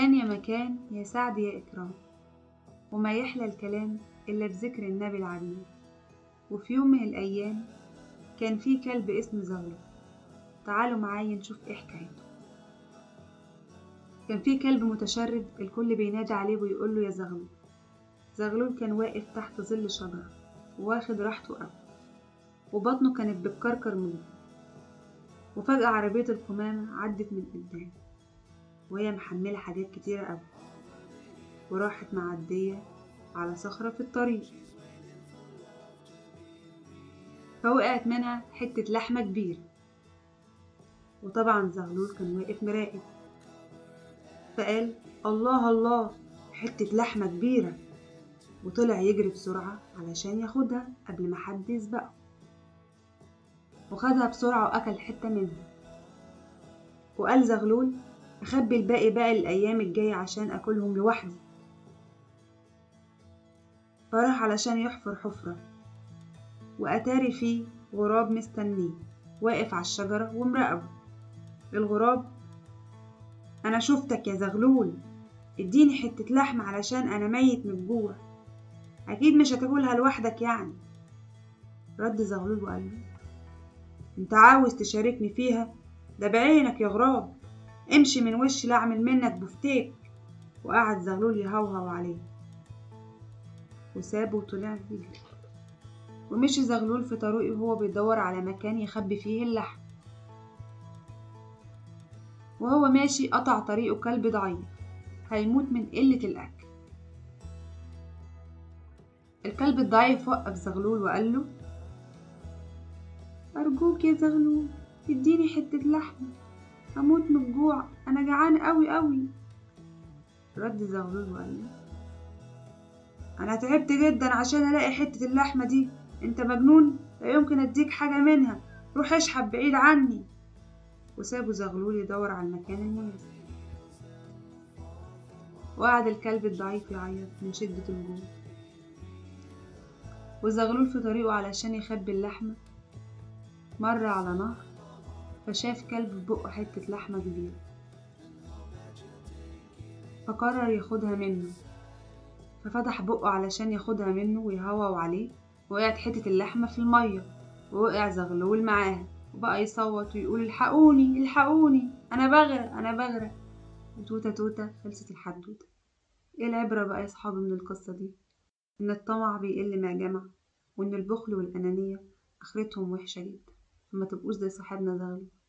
مكان يا مكان يا سعد يا إكرام وما يحلى الكلام إلا بذكر النبي العليم وفي يوم من الأيام كان في كلب اسمه زغلول تعالوا معايا نشوف إيه حكايته كان في كلب متشرد الكل بينادي عليه ويقول له يا زغلول زغلول كان واقف تحت ظل شجرة واخد راحته قوي وبطنه كانت بتكركر منه وفجأة عربية القمامة عدت من قدامه وهي محملة حاجات كتيرة أوي وراحت معدية على صخرة في الطريق فوقعت منها حتة لحمة كبيرة وطبعا زغلول كان واقف مراقب فقال الله الله حتة لحمة كبيرة وطلع يجري بسرعة علشان ياخدها قبل ما حد يسبقه وخدها بسرعة وأكل حتة منها وقال زغلول أخبي الباقي بقى الأيام الجاية عشان أكلهم لوحدي فراح علشان يحفر حفرة وأتاري فيه غراب مستنيه واقف على الشجرة ومراقبه الغراب أنا شفتك يا زغلول اديني حتة لحمة علشان أنا ميت من الجوع أكيد مش هتاكلها لوحدك يعني رد زغلول وقال له انت عاوز تشاركني فيها ده بعينك يا غراب امشي من وشي لا اعمل منك بفتيك وقعد زغلول يهوهو عليه وسابه وطلع يجري ومشي زغلول في طريقه وهو بيدور على مكان يخبي فيه اللحم وهو ماشي قطع طريقه كلب ضعيف هيموت من قلة الأكل الكلب الضعيف وقف زغلول وقال له أرجوك يا زغلول اديني حتة لحمة هموت من الجوع أنا جعان أوي أوي رد زغلول وقال له أنا تعبت جدا عشان ألاقي حتة اللحمة دي أنت مجنون لا يمكن أديك حاجة منها روح اشحب بعيد عني وسابه زغلول يدور على المكان المناسب وقعد الكلب الضعيف يعيط من شدة الجوع وزغلول في طريقه علشان يخبي اللحمة مر على نهر فشاف كلب في بقه حتة لحمة كبيرة فقرر ياخدها منه ففتح بقه علشان ياخدها منه ويهوهو عليه وقعت حتة اللحمة في المية ووقع زغلول معاها وبقى يصوت ويقول الحقوني الحقوني أنا بغرق أنا بغرق وتوتة توتة خلصت الحدوتة ايه العبرة بقى يا صحابي من القصة دي إن الطمع بيقل مع جمع وإن البخل والأنانية آخرتهم وحشة جدا فما تبقوش زي صاحبنا زغلول